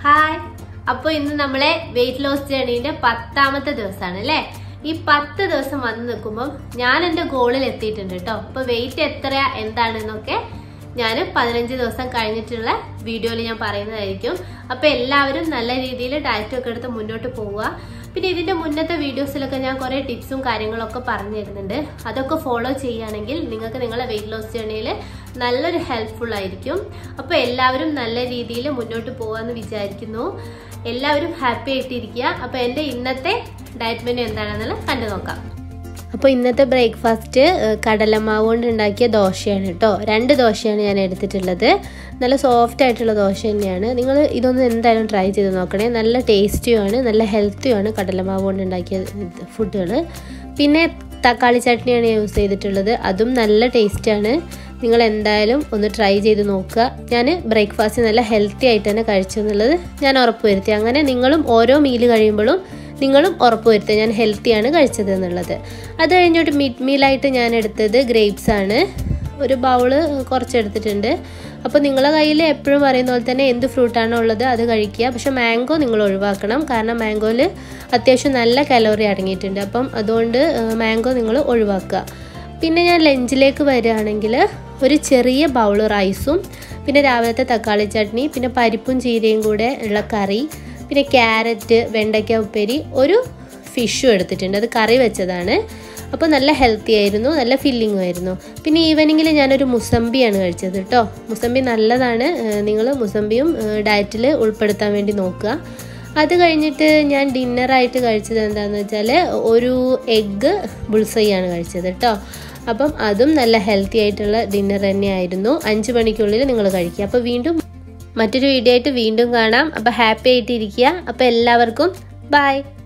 hi അപ്പൊ ഇന്ന് നമ്മളെ വെയിറ്റ് ലോസ് ജേണീന്റെ പത്താമത്തെ ദിവസമാണ് അല്ലേ ഈ പത്ത് ദിവസം വന്ന് നിൽക്കുമ്പോൾ ഞാൻ എന്റെ ഗോളിൽ എത്തിയിട്ടുണ്ട് കേട്ടോ അപ്പൊ വെയിറ്റ് എത്ര എന്താണെന്നൊക്കെ ഞാൻ പതിനഞ്ച് ദിവസം കഴിഞ്ഞിട്ടുള്ള വീഡിയോയിൽ ഞാൻ പറയുന്നതായിരിക്കും അപ്പൊ എല്ലാവരും നല്ല രീതിയിൽ ഡയറ്റ് ഒക്കെ എടുത്ത് മുന്നോട്ട് പോവുക പിന്നെ ഇതിന്റെ മുന്നത്തെ വീഡിയോസിലൊക്കെ ഞാൻ കുറെ ടിപ്സും കാര്യങ്ങളൊക്കെ പറഞ്ഞു തരുന്നുണ്ട് അതൊക്കെ ഫോളോ ചെയ്യുകയാണെങ്കിൽ നിങ്ങൾക്ക് നിങ്ങളെ വെയിറ്റ് ലോസ് ജേണിയിൽ നല്ലൊരു ഹെൽപ്ഫുൾ ആയിരിക്കും അപ്പോൾ എല്ലാവരും നല്ല രീതിയിൽ മുന്നോട്ട് പോകാമെന്ന് വിചാരിക്കുന്നു എല്ലാവരും ഹാപ്പി ആയിട്ടിരിക്കുക അപ്പോൾ എൻ്റെ ഇന്നത്തെ ഡയറ്റ് മെനു എന്താണെന്നുള്ളത് കണ്ടു നോക്കാം അപ്പോൾ ഇന്നത്തെ ബ്രേക്ക്ഫാസ്റ്റ് കടലമാവ് കൊണ്ട് ഉണ്ടാക്കിയ ദോശയാണ് കേട്ടോ രണ്ട് ദോശയാണ് ഞാൻ എടുത്തിട്ടുള്ളത് നല്ല സോഫ്റ്റ് ആയിട്ടുള്ള ദോശ തന്നെയാണ് നിങ്ങൾ ഇതൊന്ന് എന്തായാലും ട്രൈ ചെയ്ത് നോക്കണേ നല്ല ടേസ്റ്റിയുമാണ് നല്ല ഹെൽത്തിയുമാണ് കടലമാവ് കൊണ്ട് ഉണ്ടാക്കിയ ഫുഡുകൾ പിന്നെ തക്കാളി ചട്നിയാണ് യൂസ് ചെയ്തിട്ടുള്ളത് അതും നല്ല ടേസ്റ്റാണ് നിങ്ങൾ എന്തായാലും ഒന്ന് ട്രൈ ചെയ്ത് നോക്കുക ഞാൻ ബ്രേക്ക്ഫാസ്റ്റ് നല്ല ഹെൽത്തി ആയിട്ട് തന്നെ കഴിച്ചു എന്നുള്ളത് ഞാൻ ഉറപ്പുവരുത്തി അങ്ങനെ നിങ്ങളും ഓരോ മീൽ കഴിയുമ്പോഴും നിങ്ങളും ഉറപ്പുവരുത്തുക ഞാൻ ഹെൽത്തിയാണ് കഴിച്ചത് എന്നുള്ളത് അത് കഴിഞ്ഞിട്ട് മിഡ് മീലായിട്ട് ഞാൻ എടുത്തത് ഗ്രേപ്സ് ആണ് ഒരു ബൗള് കുറച്ച് എടുത്തിട്ടുണ്ട് അപ്പോൾ നിങ്ങളുടെ കയ്യിൽ എപ്പോഴും പറയുന്ന പോലെ തന്നെ എന്ത് ഫ്രൂട്ടാണോ ഉള്ളത് അത് കഴിക്കുക പക്ഷേ മാംഗോ നിങ്ങൾ ഒഴിവാക്കണം കാരണം മാംഗോയിൽ അത്യാവശ്യം നല്ല കലോറി അടങ്ങിയിട്ടുണ്ട് അപ്പം അതുകൊണ്ട് മാംഗോ നിങ്ങൾ ഒഴിവാക്കുക പിന്നെ ഞാൻ ലഞ്ചിലേക്ക് വരികയാണെങ്കിൽ ഒരു ചെറിയ ബൗൾ റൈസും പിന്നെ രാവിലത്തെ തക്കാളി ചട്നി പിന്നെ പരിപ്പും ചീരയും കൂടെ ഉള്ള കറി പിന്നെ ക്യാരറ്റ് വെണ്ടയ്ക്ക ഉപ്പേരി ഒരു ഫിഷും എടുത്തിട്ടുണ്ട് അത് കറി വെച്ചതാണ് അപ്പോൾ നല്ല ഹെൽത്തി ആയിരുന്നു നല്ല ഫില്ലിങ്ങും ആയിരുന്നു പിന്നെ ഈവനിങ്ങിൽ ഞാനൊരു മുസമ്പിയാണ് കഴിച്ചത് കേട്ടോ മുസമ്പി നല്ലതാണ് നിങ്ങൾ മുസമ്പിയും ഡയറ്റിൽ ഉൾപ്പെടുത്താൻ വേണ്ടി നോക്കുക അത് കഴിഞ്ഞിട്ട് ഞാൻ ഡിന്നറായിട്ട് കഴിച്ചത് എന്താണെന്ന് വെച്ചാൽ ഒരു എഗ്ഗ് ബുൾസൈയാണ് കഴിച്ചത് കേട്ടോ അപ്പം അതും നല്ല ഹെൽത്തി ആയിട്ടുള്ള ഡിന്നർ തന്നെയായിരുന്നു അഞ്ച് മണിക്കുള്ളിൽ നിങ്ങൾ കഴിക്കുക അപ്പോൾ വീണ്ടും മറ്റൊരു വീഡിയോ ആയിട്ട് വീണ്ടും കാണാം അപ്പോൾ ഹാപ്പി ആയിട്ട് ഇരിക്കുക അപ്പോൾ എല്ലാവർക്കും ബൈ